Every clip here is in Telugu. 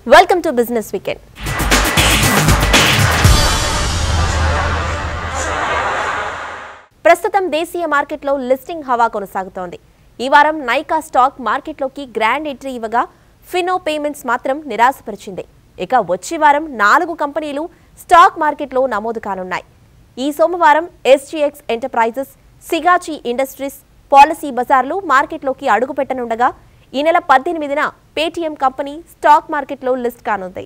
వెల్కమ్ టు బిజినెస్ వీకెండ్ ప్రస్తుతం దేశీయ మార్కెట్లో లిస్టింగ్ హవా కొనసాగుతోంది ఈ వారం నైకా స్టాక్ మార్కెట్లోకి గ్రాండ్ ఎంట్రీ ఇవ్వగా ఫినో పేమెంట్స్ మాత్రం నిరాశపరిచింది ఇక వచ్చే వారం నాలుగు కంపెనీలు స్టాక్ మార్కెట్లో నమోదు కానున్నాయి ఈ సోమవారం SGX enterprises Sigachi industries policy బజార్లు మార్కెట్లోకి అడుగుపెట్టనుండగా ఈ నెల పద్దెనిమిదిన పేటీఎం కంపెనీ స్టాక్ మార్కెట్లో లిస్ట్ కానుంది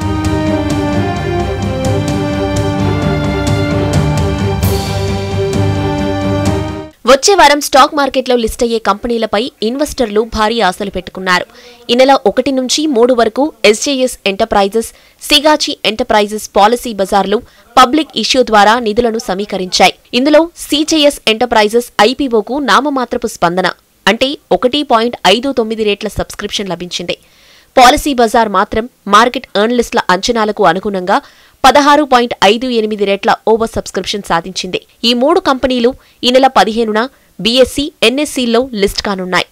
వచ్చే వారం స్టాక్ మార్కెట్లో లిస్ట్ అయ్యే కంపెనీలపై ఇన్వెస్టర్లు భారీ ఆశలు పెట్టుకున్నారు ఈ నెల ఒకటి నుంచి మూడు వరకు SJS enterprises Sigachi enterprises policy బజార్లు పబ్లిక్ ఇష్యూ ద్వారా నిధులను సమీకరించాయి ఇందులో సిజేఎస్ ఎంటర్ప్రైజెస్ ఐపీఓకు నామమాత్రపు స్పందన అంటే ఒకటి పాయింట్ ఐదు తొమ్మిది రేట్ల సబ్స్క్రిప్షన్ లభించింది పాలసీ బజార్ మాత్రం మార్కెట్ ఎర్న్లిస్ట్ల అంచనాలకు అనుగుణంగా పదహారు పాయింట్ ఐదు ఎనిమిది రేట్ల ఓవర్ సబ్స్క్రిప్షన్ సాధించింది ఈ మూడు కంపెనీలు ఈ నెల పదిహేనున బీఎస్సీ ఎన్ఎస్సీల్లో లిస్ట్ కానున్నాయి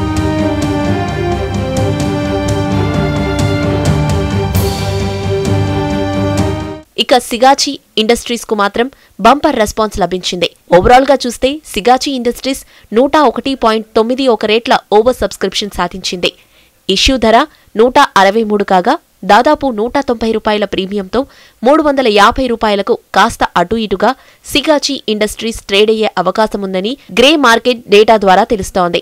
ఇక సిగాచి ఇండస్ట్రీస్ కు మాత్రం బంపర్ రెస్పాన్స్ లభించింది ఓవరాల్ గా చూస్తే సిగాచి ఇండస్ట్రీస్ నూట ఒకటి పాయింట్ తొమ్మిది ఒక రేట్ల ఓవర్ సబ్స్క్రిప్షన్ సాధించింది ఇష్యూ ధర నూట అరవై మూడు కాగా దాదాపు నూట తొంభై రూపాయల ప్రీమియంతో మూడు వందల యాభై రూపాయలకు కాస్త అటు ఇటుగా సిగాచి ఇండస్ట్రీస్ ట్రేడ్ అయ్యే అవకాశముందని గ్రే మార్కెట్ డేటా ద్వారా తెలుస్తోంది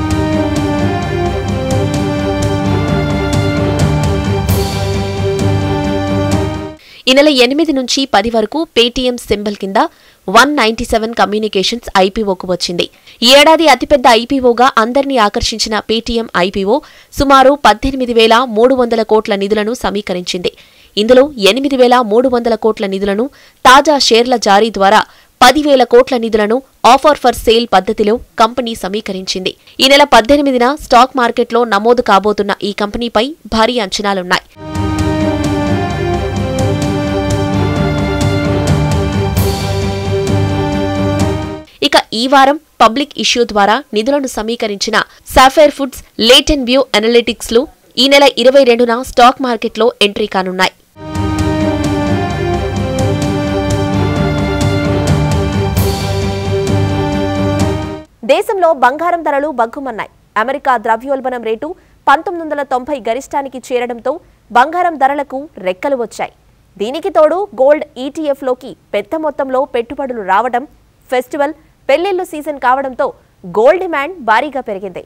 ఈ నెల ఎనిమిది నుంచి పది వరకు పేటీఎం సింబల్ కింద వన్ నైన్టీ సెవెన్ కమ్యూనికేషన్స్ ఐపీఓకు వచ్చింది ఈ ఏడాది అతిపెద్ద ఐపీఓగా అందరినీ ఆకర్షించిన పేటీఎం ఐపీఓ సుమారు పద్దెనిమిది వేల మూడు వందల కోట్ల నిధులను సమీకరించింది ఇందులో ఎనిమిది వేల మూడు వందల కోట్ల నిధులను తాజా షేర్ల జారీ ద్వారా పదివేల కోట్ల నిధులను ఆఫర్ ఫర్ సేల్ పద్ధతిలో కంపెనీ సమీకరించింది ఈ నెల పద్దెనిమిదిన స్టాక్ మార్కెట్లో నమోదు కాబోతున్న ఈ కంపెనీపై భారీ అంచనాలున్నాయి ఇక ఈ వారం పబ్లిక్ ఇష్యూ ద్వారా నిధులను సమీకరించిన sapphire foods latent view analytics లు ఈ నెల ఇరవై రెండున స్టాక్ మార్కెట్లో ఎంట్రీ కానున్నాయి దేశంలో బంగారం ధరలు బగ్గుమన్నాయి అమెరికా ద్రవ్యోల్బణం రేటు పంతొమ్మిది వందల తొంభై గరిష్టానికి చేరడంతో బంగారం ధరలకు రెక్కలు వచ్చాయి దీనికి తోడు గోల్డ్ ఈటీఎఫ్లోకి పెద్ద మొత్తంలో పెట్టుబడులు రావడం ఫెస్టివల్ పెళ్లిళ్లు సీజన్ కావడంతో గోల్డ్ డిమాండ్ భారీగా పెరిగింది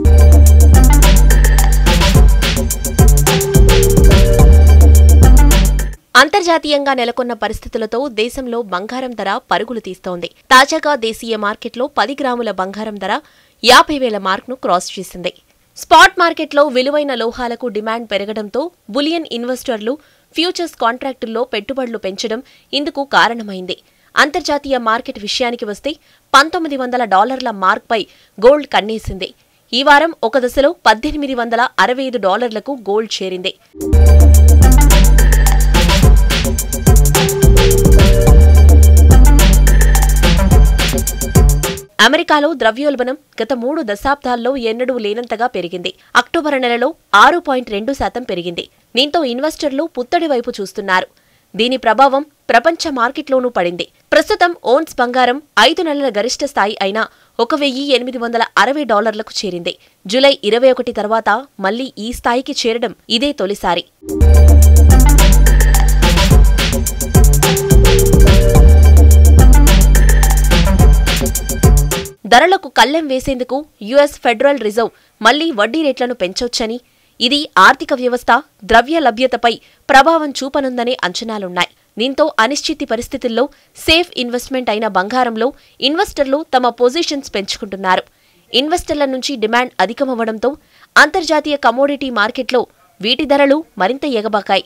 అంతర్జాతీయంగా నెలకొన్న పరిస్థితులతో దేశంలో బంగారం ధర పరుగులు తీస్తోంది తాజాగా దేశీయ మార్కెట్లో పది గ్రాముల బంగారం ధర యాభై వేల మార్క్ను క్రాస్ చేసింది స్పాట్ మార్కెట్లో విలువైన లోహాలకు డిమాండ్ పెరగడంతో బులియన్ ఇన్వెస్టర్లు ఫ్యూచర్స్ కాంట్రాక్టుల్లో పెట్టుబడులు పెంచడం ఇందుకు కారణమైంది అంతర్జాతీయ మార్కెట్ విషయానికి వస్తే పంతొమ్మిది వందల డాలర్ల మార్క్పై గోల్డ్ కన్నేసింది ఈ వారం ఒక దశలో పద్దెనిమిది వందల అరవై ఐదు డాలర్లకు గోల్డ్ చేరింది అమెరికాలో ద్రవ్యోల్బణం గత మూడు దశాబ్దాల్లో ఎన్నడూ లేనంతగా పెరిగింది అక్టోబర్ నెలలో ఆరు పాయింట్ రెండు శాతం పెరిగింది దీంతో ఇన్వెస్టర్లు పుత్తడి వైపు చూస్తున్నారు దీని ప్రభావం ప్రపంచ మార్కెట్లోనూ పడింది ప్రస్తుతం ఓన్స్ బంగారం ఐదు నెలల గరిష్ట స్థాయి అయిన ఒక వెయ్యి ఎనిమిది వందల అరవై డాలర్లకు చేరింది జూలై ఇరవై ఒకటి తర్వాత మళ్లీ ఈ స్థాయికి చేరడం ఇదే తొలిసారి ధరలకు కళ్లెం వేసేందుకు యుఎస్ ఫెడరల్ రిజర్వ్ మళ్లీ వడ్డీ రేట్లను పెంచొచ్చని ఇది ఆర్థిక వ్యవస్థ ద్రవ్య లభ్యతపై ప్రభావం చూపనుందనే అంచనాలున్నాయి దీంతో అనిశ్చితి పరిస్థితుల్లో సేఫ్ ఇన్వెస్ట్మెంట్ అయిన బంగారంలో ఇన్వెస్టర్లు తమ పొజిషన్స్ పెంచుకుంటున్నారు ఇన్వెస్టర్ల నుంచి డిమాండ్ అధికమవ్వడంతో అంతర్జాతీయ కమోడిటీ మార్కెట్లో వీటి ధరలు మరింత ఎగబాకాయి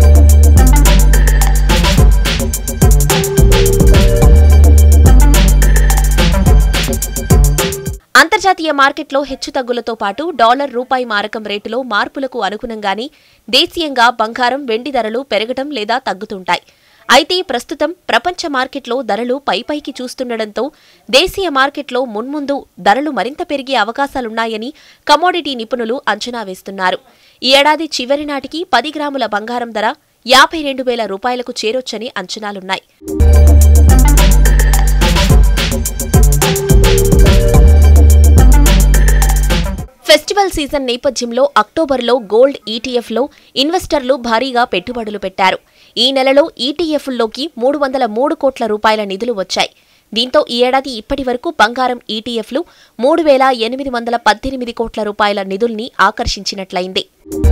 అంతర్జాతీయ మార్కెట్లో హెచ్చుతగ్గులతో పాటు డాలర్ రూపాయి మారకం రేటులో మార్పులకు అనుగుణంగానే దేశీయంగా బంగారం వెండి ధరలు పెరగటం లేదా తగ్గుతుంటాయి అయితే ప్రస్తుతం ప్రపంచ మార్కెట్లో ధరలు పైపైకి చూస్తుండటంతో దేశీయ మార్కెట్లో మున్ముందు ధరలు మరింత పెరిగే అవకాశాలున్నాయని కమోడిటీ నిపుణులు అంచనా వేస్తున్నారు ఈ ఏడాది చివరి నాటికి పది గ్రాముల బంగారం ధర యాభై రెండు వేల రూపాయలకు చేరొచ్చని అంచనాలున్నాయి ఫెస్టివల్ సీజన్ నేపథ్యంలో అక్టోబర్లో గోల్డ్ ఈటీఎఫ్లో ఇన్వెస్టర్లు భారీగా పెట్టుబడులు పెట్టారు ఈ నెలలో ఈటీఎఫ్ల్లోకి మూడు వందల మూడు కోట్ల రూపాయల నిధులు వచ్చాయి దీంతో ఈ ఏడాది ఇప్పటి వరకు బంగారం ఈటీఎఫ్లు మూడు వేల ఎనిమిది వందల పద్దెనిమిది కోట్ల రూపాయల నిధుల్ని ఆకర్షించినట్లయింది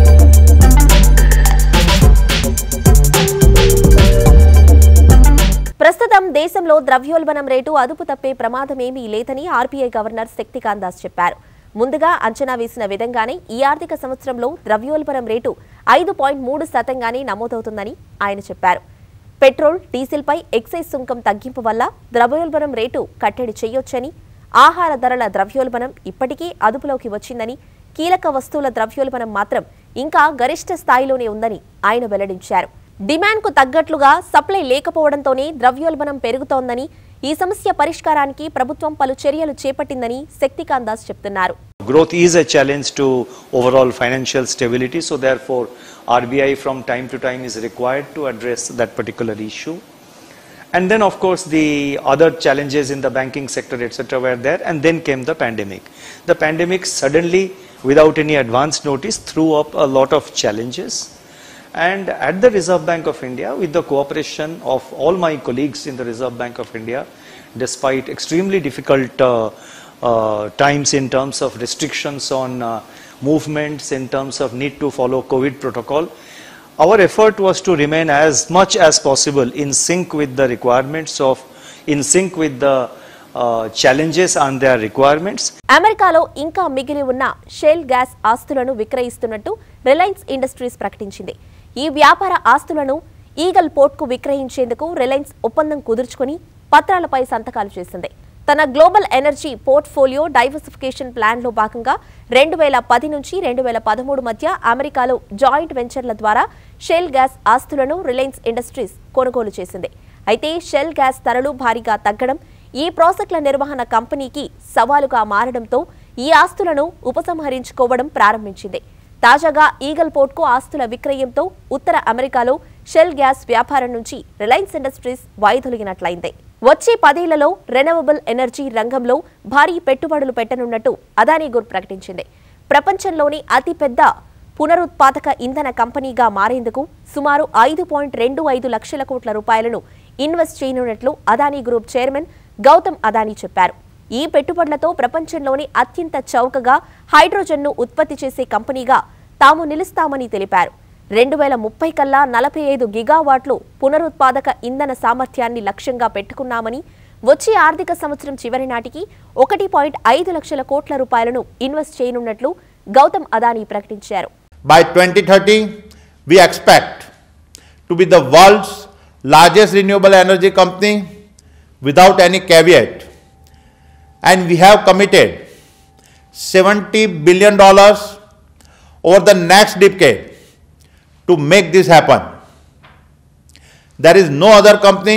ప్రస్తుతం దేశంలో ద్రవ్యోల్బణం రేటు అదుపు తప్పే ప్రమాదమేమీ లేదని ఆర్బీఐ గవర్నర్ శక్తికాంత్ దాస్ చెప్పారు ముందుగా అంచనా వేసిన విధంగానే ఈ ఆర్థిక సంవత్సరంలో ద్రవ్యోల్బణం రేటు ఐదు పాయింట్ మూడు శాతంగానే నమోదవుతుందని ఆయన చెప్పారు పెట్రోల్ డీజిల్పై ఎక్సైజ్ సుంకం తగ్గింపు వల్ల ద్రవ్యోల్బణం రేటు కట్టడి చేయొచ్చని ఆహార ధరల ద్రవ్యోల్బణం ఇప్పటికీ అదుపులోకి వచ్చిందని కీలక వస్తువుల ద్రవ్యోల్బణం మాత్రం ఇంకా గరిష్ట స్థాయిలోనే ఉందని ఆయన వెల్లడించారు డిమాండ్కు తగ్గట్లుగా సప్లై లేకపోవడంతోనే ద్రవ్యోల్బణం పెరుగుతోందని ఈ సమస్య పరిష్కారానికి ప్రభుత్వం పలు చర్యలు చేపట్టిందని శక్తికాంత్ దాస్ చెప్తున్నారు Growth is a challenge to overall financial stability, so therefore RBI from time to time is required to address that particular issue. And then of course the other challenges in the banking sector etc. were there and then came the pandemic. The pandemic suddenly without any advance notice threw up a lot of challenges. And at the Reserve Bank of India, with the cooperation of all my colleagues in the Reserve Bank of India, despite extremely difficult uh, uh, times in terms of restrictions on uh, movements, in terms of need to follow COVID protocol, our effort was to remain as much as possible in sync with the requirements of, in sync with the uh, challenges and their requirements. అమెరికాలో ఇంకా మిగిలి ఉన్న షెల్ గ్యాస్ ఆస్తులను విక్రయిస్తున్నట్టు రిలయన్స్ ఇండస్ట్రీస్ ప్రకటించింది ఈ వ్యాపార ఆస్తులను ఈగల్ పోర్ట్కు విక్రయించేందుకు రిలయన్స్ ఒప్పందం కుదుర్చుకుని పత్రాలపై సంతకాలు చేసింది తన గ్లోబల్ ఎనర్జీ పోర్ట్ఫోలియో డైవర్సిఫికేషన్ ప్లాన్లో భాగంగా రెండు వేల పది నుంచి రెండు వేల పదమూడు మధ్య అమెరికాలో జాయింట్ వెంచర్ల ద్వారా షెల్ గ్యాస్ ఆస్తులను రిలయన్స్ ఇండస్ట్రీస్ కొనుగోలు చేసింది అయితే షెల్ గ్యాస్ ధరలు భారీగా తగ్గడం ఈ ప్రాజెక్టుల నిర్వహణ కంపెనీకి సవాలుగా మారడంతో ఈ ఆస్తులను ఉపసంహరించుకోవడం ప్రారంభించింది తాజాగా ఈగల్ పోర్ట్కు ఆస్తుల విక్రయంతో ఉత్తర అమెరికాలో షెల్ గ్యాస్ వ్యాపారం నుంచి రిలయన్స్ ఇండస్ట్రీస్ వైదొలిగినట్లయింది వచ్చే పదేళ్లలో రెనవబుల్ ఎనర్జీ రంగంలో భారీ పెట్టుబడులు పెట్టనున్నట్టు అదానీ గ్రూప్ ప్రకటించింది ప్రపంచంలోని అతిపెద్ద పునరుత్పాదక ఇంధన కంపెనీగా మారేందుకు సుమారు ఐదు పాయింట్ రెండు ఐదు లక్షల కోట్ల రూపాయలను ఇన్వెస్ట్ చేయనున్నట్లు అదానీ గ్రూప్ చైర్మన్ గౌతమ్ అదానీ చెప్పారు ఈ పెట్టుబడులతో ప్రపంచంలోని అత్యంత చౌకగా హైడ్రోజన్ను ఉత్పత్తి చేసే కంపెనీగా తాము నిలుస్తామని తెలిపారు రెండు వేల ముప్పై కల్లా నలభై ఐదు గిగావాట్లు పునరుత్పాదక ఇంధన సామర్థ్యాన్ని లక్ష్యంగా పెట్టుకున్నామని వచ్చే ఆర్థిక సంవత్సరం చివరి నాటికి ఒకటి పాయింట్ ఐదు లక్షల కోట్ల రూపాయలను ఇన్వెస్ట్ చేయనున్నట్లు గౌతమ్ అదానీ ప్రకటించారు By 2030, we expect to be the world's largest renewable energy company without any caveat. And we have committed $70 billion over the next decade to make this happen. There is no other company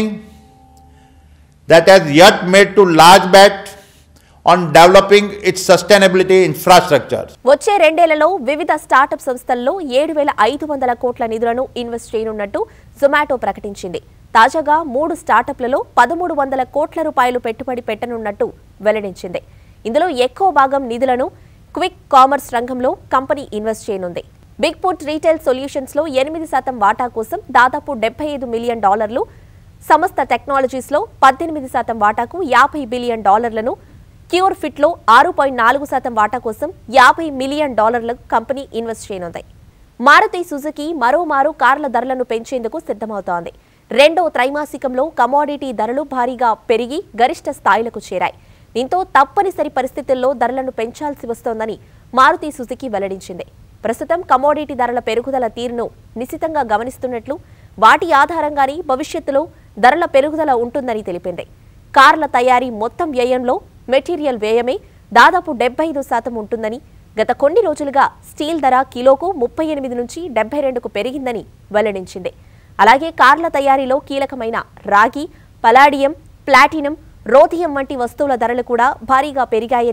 that has yet made to large bet on developing its sustainability infrastructure. వచ్చే రెండేళ్లలో వివిధ స్టార్టప్ సంస్థల్లో ఏడు వేల ఐదు వందల కోట్ల నిధులను ఇన్వెస్ట్ చేయనున్నట్టు జొమాటో ప్రకటించింది తాజాగా మూడు స్టార్టప్లలో పదమూడు వందల కోట్ల రూపాయలు పెట్టుబడి పెట్టనున్నట్టు వెల్లడించింది ఇందులో ఎక్కువ భాగం నిధులను క్విక్ కామర్స్ రంగంలో కంపెనీ ఇన్వెస్ట్ చేయనుంది బిగ్ పుట్ రీటైల్ సొల్యూషన్స్ లో ఎనిమిది శాతం వాటా కోసం దాదాపు డెబ్బై ఐదు మిలియన్ డాలర్లు సమస్త టెక్నాలజీస్లో పద్దెనిమిది శాతం వాటాకు యాభై బిలియన్ డాలర్లను క్యూర్ ఫిట్లో ఆరు పాయింట్ నాలుగు శాతం వాటా కోసం యాభై మిలియన్ డాలర్లకు కంపెనీ ఇన్వెస్ట్ చేయనుంది మారుతి సుజుకి మరోమారు కార్ల ధరలను పెంచేందుకు సిద్ధమవుతోంది రెండో త్రైమాసికంలో కమోడిటీ ధరలు భారీగా పెరిగి గరిష్ట స్థాయిలకు చేరాయి దీంతో తప్పనిసరి పరిస్థితుల్లో ధరలను పెంచాల్సి వస్తోందని మారుతి సుజుకి వెల్లడించింది ప్రస్తుతం కమోడిటీ ధరల పెరుగుదల తీరును నిశితంగా గమనిస్తున్నట్లు వాటి ఆధారంగానే భవిష్యత్తులో ధరల పెరుగుదల ఉంటుందని తెలిపింది కార్ల తయారీ మొత్తం వ్యయంలో మెటీరియల్ వ్యయమే దాదాపు డెబ్బై ఐదు శాతం ఉంటుందని గత కొన్ని రోజులుగా స్టీల్ ధర కిలోకు ముప్పై ఎనిమిది నుంచి డెబ్బై రెండుకు పెరిగిందని వెల్లడించింది అలాగే కార్ల తయారీలో కీలకమైన రాగి పలాడియం ప్లాటినం రోథియం వంటి వస్తువుల ధరలు కూడా భారీగా పెరిగాయని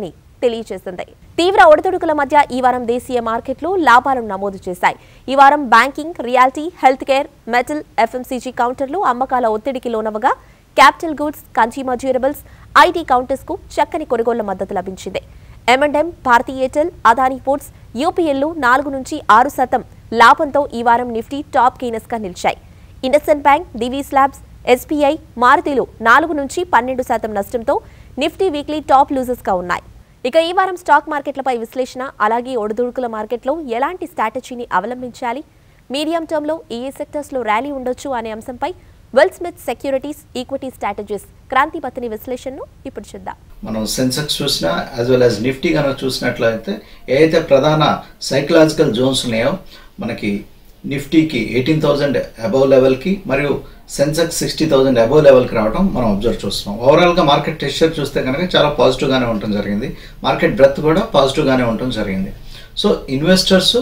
తెలియజేసింది తీవ్ర ఒడిదుడుకుల మధ్య ఈ వారం దేశీయ మార్కెట్లు లాభాలను నమోదు చేశాయి ఈ వారం banking realty health care metal FMCG కౌంటర్లు అమ్మకాల ఒత్తిడికి లోనవగా capital goods consumer durables IT counters కు చక్కని కొనుగోళ్ల మద్దతు లభించింది M and M Bharti Airtel Adani ports యూపీఎల్లు నాలుగు నుంచి ఆరు శాతం లాభంతో ఈ వారం నిఫ్టీ టాప్ గెయినర్స్ గా నిలిచాయి IndusInd bank Divi's labs SBI మారుతిలు నాలుగు నుంచి పన్నెండు శాతం నష్టంతో నిఫ్టీ వీక్లీ టాప్ లూజర్స్ గా ఉన్నాయి ఇక ఈ వారం స్టాక్ మార్కెట్లపై విశ్లేషణ అలాగే ఒడిదుడుకుల మార్కెట్లో ఎలాంటి స్ట్రాటజీని అవలంబించాలి మీడియం టర్మ్లో ఏ ఏ సెక్టర్స్లో ర్యాలీ ఉండొచ్చు అనే అంశంపై well smith securities equity strategies Kranthi Patni విశ్లేషణను ఇప్పుడు చూద్దాం మనం సెన్సెక్స్ చూసినా యాజ్ వెల్ యాజ్ నిఫ్టీ కనుక చూసినట్లయితే ఏదైతే ప్రధాన సైకలాజికల్ జోన్స్ ఉన్నాయో మనకి నిఫ్టీకి ఎయిటీన్ థౌజండ్ అబవ్ లెవెల్కి మరియు సెన్సెక్స్ సిక్స్టీ థౌజండ్ అబవ్ లెవెల్కి రావడం మనం అబ్జర్వ్ చేస్తున్నాం ఓవరాల్గా మార్కెట్ టెక్స్చర్ చూస్తే కనుక చాలా పాజిటివ్గానే ఉండటం జరిగింది మార్కెట్ బ్రెత్ కూడా పాజిటివ్గానే ఉండటం జరిగింది సో ఇన్వెస్టర్స్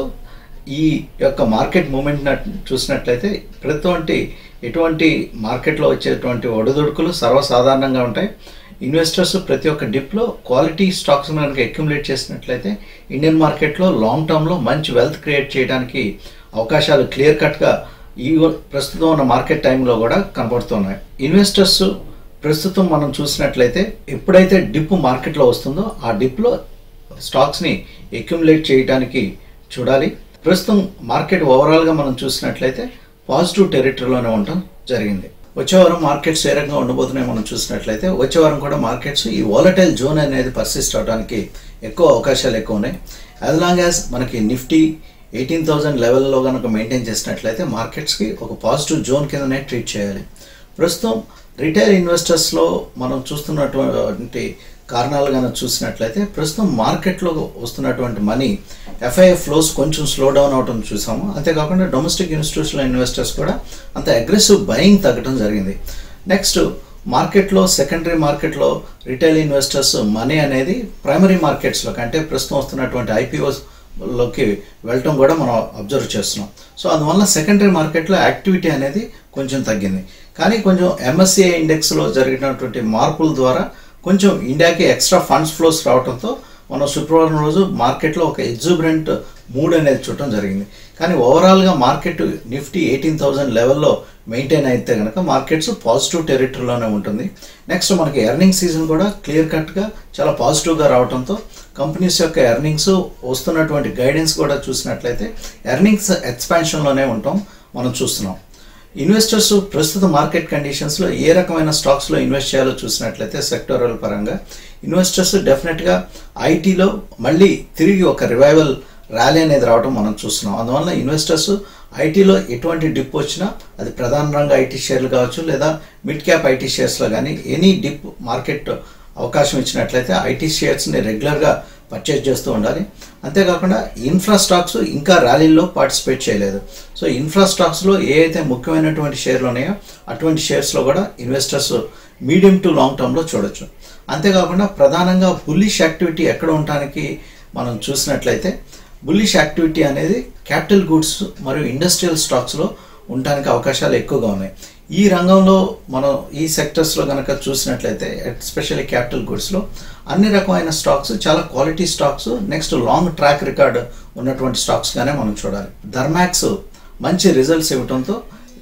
ఈ యొక్క మార్కెట్ మూమెంట్ చూసినట్లయితే ప్రతి ఎటువంటి మార్కెట్లో వచ్చేటువంటి ఒడిదుడుకులు సర్వసాధారణంగా ఉంటాయి ఇన్వెస్టర్స్ ప్రతి ఒక్క డిప్లో క్వాలిటీ స్టాక్స్ కనుక అక్యుములేట్ చేసినట్లయితే ఇండియన్ మార్కెట్లో లాంగ్ టర్మ్లో మంచి వెల్త్ క్రియేట్ చేయడానికి అవకాశాలు క్లియర్ కట్గా ఈ ప్రస్తుతం ఉన్న మార్కెట్ టైంలో కూడా కనబడుతున్నాయి ఇన్వెస్టర్స్ ప్రస్తుతం మనం చూసినట్లయితే ఎప్పుడైతే డిప్ మార్కెట్లో వస్తుందో ఆ డిప్లో స్టాక్స్ని అక్యుములేట్ చేయడానికి చూడాలి ప్రస్తుతం మార్కెట్ ఓవరాల్గా మనం చూసినట్లయితే పాజిటివ్ టెరిటరీలోనే ఉండటం జరిగింది వచ్చే వారం మార్కెట్స్ ఏ రకంగా ఉండబోతున్నాయి మనం చూసినట్లయితే వచ్చే వారం కూడా మార్కెట్స్ ఈ వాలటైల్ జోన్ అనేది పర్సిస్ట్ అవడానికి ఎక్కువ అవకాశాలు ఎక్కువ ఉన్నాయి యాజ్ లాంగ్ యాజ్ మనకి నిఫ్టీ ఎయిటీన్ థౌజండ్ లెవెల్లో కనుక మెయింటైన్ చేసినట్లయితే మార్కెట్స్కి ఒక పాజిటివ్ జోన్ కిందనే ట్రీట్ చేయాలి ప్రస్తుతం రిటైల్ ఇన్వెస్టర్స్లో మనం చూస్తున్నటువంటి కారణాలు కనుక చూసినట్లయితే ప్రస్తుతం మార్కెట్లో వస్తున్నటువంటి మనీ ఎఫ్ఐఎఫ్ ఫ్లోస్ కొంచెం స్లో డౌన్ అవడం చూసాము అంతేకాకుండా డొమెస్టిక్ ఇన్స్టిట్యూషనల్ ఇన్వెస్టర్స్ కూడా అంత అగ్రెసివ్ బయింగ్ తగ్గడం జరిగింది నెక్స్ట్ మార్కెట్లో సెకండరీ మార్కెట్లో రిటైల్ ఇన్వెస్టర్స్ మనీ అనేది ప్రైమరీ మార్కెట్స్లో అంటే ప్రస్తుతం వస్తున్నటువంటి ఐపీఓస్ లోకి వెళ్ళటం కూడా మనం అబ్జర్వ్ చేస్తున్నాం సో అందువల్ల సెకండరీ మార్కెట్లో యాక్టివిటీ అనేది కొంచెం తగ్గింది కానీ కొంచెం ఎంఎస్సిఐ ఇండెక్స్లో జరిగినటువంటి మార్పుల ద్వారా కొంచెం ఇండియాకి ఎక్స్ట్రా ఫండ్స్ ఫ్లోస్ రావడంతో మనం శుక్రవారం రోజు మార్కెట్లో ఒక ఎగ్జూబరెంట్ మూడ్ అనేది చూడటం జరిగింది కానీ ఓవరాల్గా మార్కెట్ నిఫ్టీ ఎయిటీన్ థౌజండ్ లెవెల్లో మెయింటైన్ అయితే కనుక మార్కెట్స్ పాజిటివ్ టెరిటరీలోనే ఉంటుంది నెక్స్ట్ మనకి ఎర్నింగ్ సీజన్ కూడా క్లియర్ కట్గా చాలా పాజిటివ్గా రావడంతో కంపెనీస్ యొక్క ఎర్నింగ్స్ వస్తున్నటువంటి గైడెన్స్ కూడా చూసినట్లయితే ఎర్నింగ్స్ ఎక్స్పాన్షన్లోనే ఉంటాం మనం చూస్తున్నాం ఇన్వెస్టర్స్ ప్రస్తుత మార్కెట్ కండిషన్స్లో ఏ రకమైన స్టాక్స్లో ఇన్వెస్ట్ చేయాలో చూసినట్లయితే సెక్టోరల్ పరంగా ఇన్వెస్టర్స్ డెఫినెట్గా ఐటీలో మళ్ళీ తిరిగి ఒక రివైవల్ ర్యాలీ అనేది రావడం మనం చూస్తున్నాం అందువల్ల ఇన్వెస్టర్స్ ఐటీలో ఎటువంటి డిప్ వచ్చినా అది ప్రధాన రంగ ఐటీ షేర్లు కావచ్చు లేదా మిడ్ క్యాప్ ఐటీ షేర్స్లో కానీ ఎనీ డిప్ మార్కెట్ అవకాశం ఇచ్చినట్లయితే ఐటీ షేర్స్ని రెగ్యులర్గా పర్చేజ్ చేస్తూ ఉండాలి అంతేకాకుండా ఇన్ఫ్రా స్టాక్స్ ఇంకా ర్యాలీల్లో పార్టిసిపేట్ చేయలేదు సో ఇన్ఫ్రా స్టాక్స్లో ఏ అయితే ముఖ్యమైనటువంటి షేర్లు ఉన్నాయో అటువంటి షేర్స్లో కూడా ఇన్వెస్టర్స్ మీడియం టు లాంగ్ టర్మ్లో చూడొచ్చు అంతేకాకుండా ప్రధానంగా బుల్లిష్ యాక్టివిటీ ఎక్కడ ఉండటానికి మనం చూసినట్లయితే బుల్లిష్ యాక్టివిటీ అనేది క్యాపిటల్ గూడ్స్ మరియు ఇండస్ట్రియల్ స్టాక్స్లో ఉండడానికి అవకాశాలు ఎక్కువగా ఉన్నాయి ఈ రంగంలో మనం ఈ సెక్టర్స్లో కనుక చూసినట్లయితే ఎస్పెషల్లీ క్యాపిటల్ గూడ్స్లో అన్ని రకమైన స్టాక్స్ చాలా quality stocks next long track record ఉన్నటువంటి స్టాక్స్గానే మనం చూడాలి ధర్మాక్స్ మంచి రిజల్ట్స్ ఇవ్వడంతో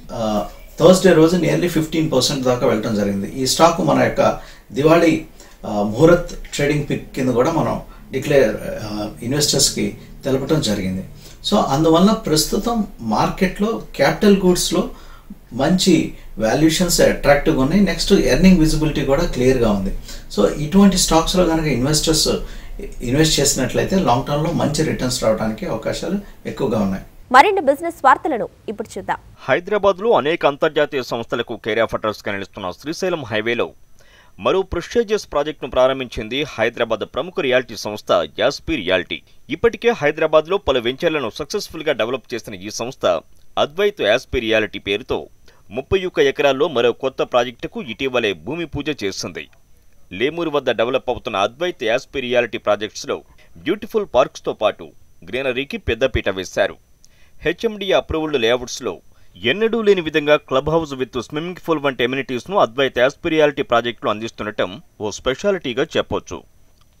థర్స్డే రోజు నియర్లీ ఫిఫ్టీన్ పర్సెంట్ దాకా వెళ్ళడం జరిగింది ఈ స్టాక్ మన యొక్క దివాళీ ముహూర్త్ ట్రేడింగ్ పిక్ కింద కూడా మనం డిక్లేర్ ఇన్వెస్టర్స్కి తెలపడం జరిగింది సో అందువల్ల ప్రస్తుతం మార్కెట్లో క్యాపిటల్ గూడ్స్లో మంచి వాల్యుయేషన్స్ అట్రాక్టివ్గా ఉన్నాయి నెక్స్ట్ ఎర్నింగ్ విజిబిలిటీ కూడా క్లియర్గా ఉంది సో ఇటువంటి స్టాక్స్లో కనుక ఇన్వెస్టర్స్ ఇన్వెస్ట్ చేసినట్లయితే లాంగ్ టర్మ్లో మంచి రిటర్న్స్ రావడానికి అవకాశాలు ఎక్కువగా ఉన్నాయి మరిన్ని బిజినెస్ వార్తలను ఇప్పుడు చూద్దాం హైదరాబాద్లో అనేక అంతర్జాతీయ సంస్థలకు కేర్ ఆఫ్ అడ్రస్గా నిలుస్తున్న శ్రీశైలం హైవేలో మరో ప్రెస్టేజియస్ ప్రాజెక్టును ప్రారంభించింది హైదరాబాద్ ప్రముఖ రియాలిటీ సంస్థ యాస్పీ రియాలిటీ ఇప్పటికే హైదరాబాద్లో పలు వెంచర్లను సక్సెస్ఫుల్గా డెవలప్ చేసిన ఈ సంస్థ అద్వైత్ యాస్పీ రియాలిటీ పేరుతో ముప్పై ఒక్క ఎకరాల్లో మరో కొత్త ప్రాజెక్టుకు ఇటీవలే భూమి పూజ చేస్తుంది లేమూరు వద్ద డెవలప్ అవుతున్న అద్వైత్ యాస్పీ రియాలిటీ ప్రాజెక్ట్స్లో బ్యూటిఫుల్ పార్క్స్తో పాటు గ్రీనరీకి పెద్దపీట వేశారు హెచ్ఎండి అప్రూవ్డ్ లేఅవుట్స్లో ఎన్నడూ లేని విధంగా club house with swimming pool వంటి ఎమ్యూనిటీస్ను అద్వైత యాస్పిరియాలిటీ ప్రాజెక్టులు అందిస్తుండటం ఓ స్పెషాలిటీగా చెప్పొచ్చు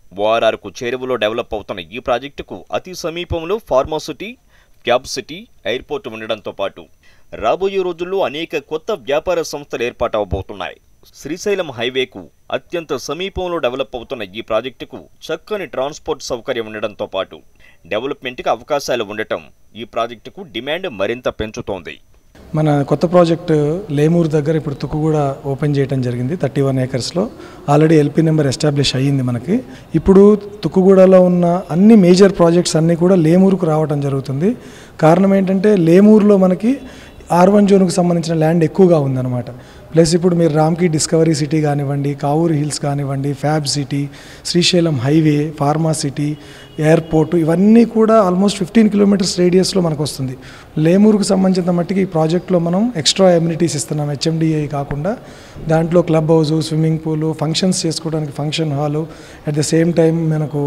ఓఆర్ఆర్కు చేరువలో డెవలప్ అవుతున్న ఈ ప్రాజెక్టుకు అతి సమీపంలో ఫార్మాసిటీ క్యాబ్ సిటీ ఎయిర్పోర్ట్ ఉండడంతో పాటు రాబోయే రోజుల్లో అనేక కొత్త వ్యాపార సంస్థలు ఏర్పాటవబోతున్నాయి శ్రీశైలం హైవేకు అత్యంత సమీపంలో డెవలప్ అవుతున్న ఈ ప్రాజెక్టుకు చక్కని ట్రాన్స్పోర్ట్ సౌకర్యం ఉండడంతో పాటు డెవలప్మెంట్కి అవకాశాలు ఉండటం ఈ ప్రాజెక్టుకు డిమాండ్ మరింత పెంచుతోంది మన కొత్త ప్రాజెక్ట్ లేమూరు దగ్గర ఇప్పుడు తుక్కుగూడ ఓపెన్ చేయడం జరిగింది థర్టీ వన్ ఏకర్స్లో ఆల్రెడీ ఎల్పీ నెంబర్ ఎస్టాబ్లిష్ అయ్యింది మనకి ఇప్పుడు తుక్కుగూడలో ఉన్న అన్ని మేజర్ ప్రాజెక్ట్స్ అన్నీ కూడా లేమూరుకు రావడం జరుగుతుంది కారణం ఏంటంటే లేమూరులో మనకి ఆర్ వన్ జోన్కి సంబంధించిన ల్యాండ్ ఎక్కువగా ఉందన్నమాట ప్లస్ ఇప్పుడు మీరు రామ్కి డిస్కవరీ సిటీ కానివ్వండి కావూరు హిల్స్ కానివ్వండి fab city Srisailam highway pharma city airport ఇవన్నీ కూడా ఆల్మోస్ట్ ఫిఫ్టీన్ కిలోమీటర్స్ రేడియస్లో మనకు వస్తుంది లేమూరుకు సంబంధించిన మట్టికి ఈ ప్రాజెక్ట్లో మనం ఎక్స్ట్రా ఎమ్యూనిటీస్ ఇస్తున్నాం హెచ్ఎండిఏ కాకుండా దాంట్లో club house swimming pool functions చేసుకోవడానికి function hall at the same time మనకు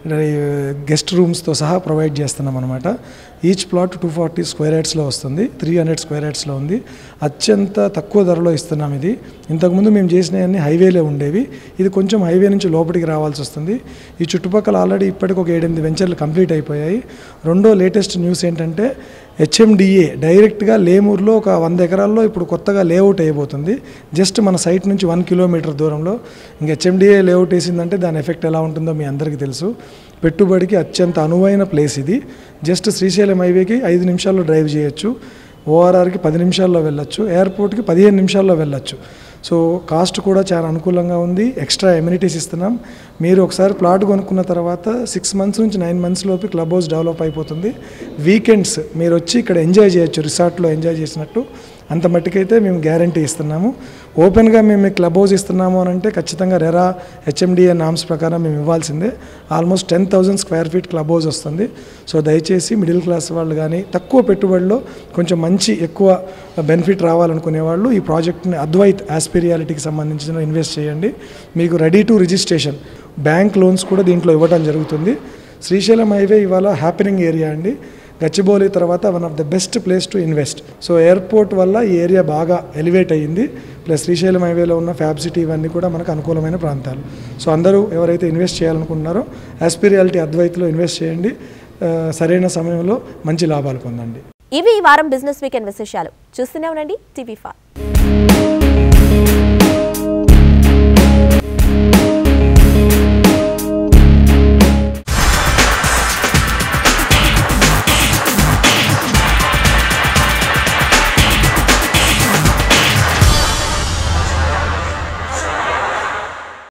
గెస్ట్ రూమ్స్తో సహా ప్రొవైడ్ చేస్తున్నాం అనమాట each plot two forty square యార్డ్స్లో వస్తుంది త్రీ హండ్రెడ్ స్క్వేర్ యార్డ్స్లో ఉంది అత్యంత తక్కువ ధరలో ఇస్తున్నాం ఇది ఇంతకుముందు మేము చేసినవన్నీ హైవేలే ఉండేవి ఇది కొంచెం హైవే నుంచి లోపలికి రావాల్సి వస్తుంది ఈ చుట్టుపక్కల ఆల్రెడీ ఇప్పటికి ఒక ఏడెనిమిది వెంచర్లు కంప్లీట్ అయిపోయాయి రెండో లేటెస్ట్ న్యూస్ ఏంటంటే హెచ్ఎండిఏ డైరెక్ట్గా లేమూరులో ఒక వంద ఎకరాల్లో ఇప్పుడు కొత్తగా లేఅవుట్ అయిపోతుంది జస్ట్ మన సైట్ నుంచి వన్ కిలోమీటర్ దూరంలో ఇంక హెచ్ఎండిఏ లేఅవుట్ వేసిందంటే దాని ఎఫెక్ట్ ఎలా ఉంటుందో మీ అందరికీ తెలుసు పెట్టుబడికి అత్యంత అనువైన ప్లేస్ ఇది జస్ట్ శ్రీశైలం హైవేకి ఐదు నిమిషాల్లో డ్రైవ్ చేయొచ్చు ఓఆర్ఆర్కి పది నిమిషాల్లో వెళ్ళొచ్చు ఎయిర్పోర్ట్కి పదిహేను నిమిషాల్లో వెళ్ళొచ్చు సో కాస్ట్ కూడా చాలా అనుకూలంగా ఉంది ఎక్స్ట్రా ఎమ్యూనిటీస్ ఇస్తున్నాం మీరు ఒకసారి ప్లాట్ కొనుక్కున్న తర్వాత సిక్స్ మంత్స్ నుంచి నైన్ మంత్స్ లోపు క్లబ్ హౌస్ డెవలప్ అయిపోతుంది వీకెండ్స్ మీరు వచ్చి ఇక్కడ ఎంజాయ్ చేయొచ్చు రిసార్ట్లో ఎంజాయ్ చేసినట్టు అంత మట్టుకైతే మేము గ్యారంటీ ఇస్తున్నాము ఓపెన్గా మేము మీకు క్లబ్ హౌస్ ఇస్తున్నాము అని అంటే ఖచ్చితంగా రెరా హెచ్ఎండిఏ నామ్స్ ప్రకారం మేము ఇవ్వాల్సిందే almost ten thousand square feet club house వస్తుంది సో దయచేసి మిడిల్ క్లాస్ వాళ్ళు కానీ తక్కువ పెట్టుబడిలో కొంచెం మంచి ఎక్కువ బెనిఫిట్ రావాలనుకునే వాళ్ళు ఈ ప్రాజెక్ట్ని అద్వైత్ ఆస్పిరియాలిటీకి సంబంధించిన ఇన్వెస్ట్ చేయండి మీకు ready to registration bank loans కూడా దీంట్లో ఇవ్వడం జరుగుతుంది శ్రీశైలం హైవే ఇవాళ హ్యాపెనింగ్ ఏరియా అండి గచ్చిబౌలి తర్వాత one of the best place to invest so airport వల్ల ఈ ఏరియా బాగా ఎలివేట్ అయ్యింది ప్లస్ శ్రీశైలం హైవేలో ఉన్న ఫ్యాబ్ సిటీ ఇవన్నీ కూడా మనకు అనుకూలమైన ప్రాంతాలు సో అందరూ ఎవరైతే ఇన్వెస్ట్ చేయాలనుకుంటున్నారో ఆస్పిరియాలిటీ అద్వైత్లో ఇన్వెస్ట్ చేయండి ఆ, సరైన సమయంలో మంచి లాభాలు పొందండి ఇవి ఈ వారం బిజినెస్ వీకెండ్ విశేషాలు చూస్తూనే ఉండండి టీవీ ఫైవ్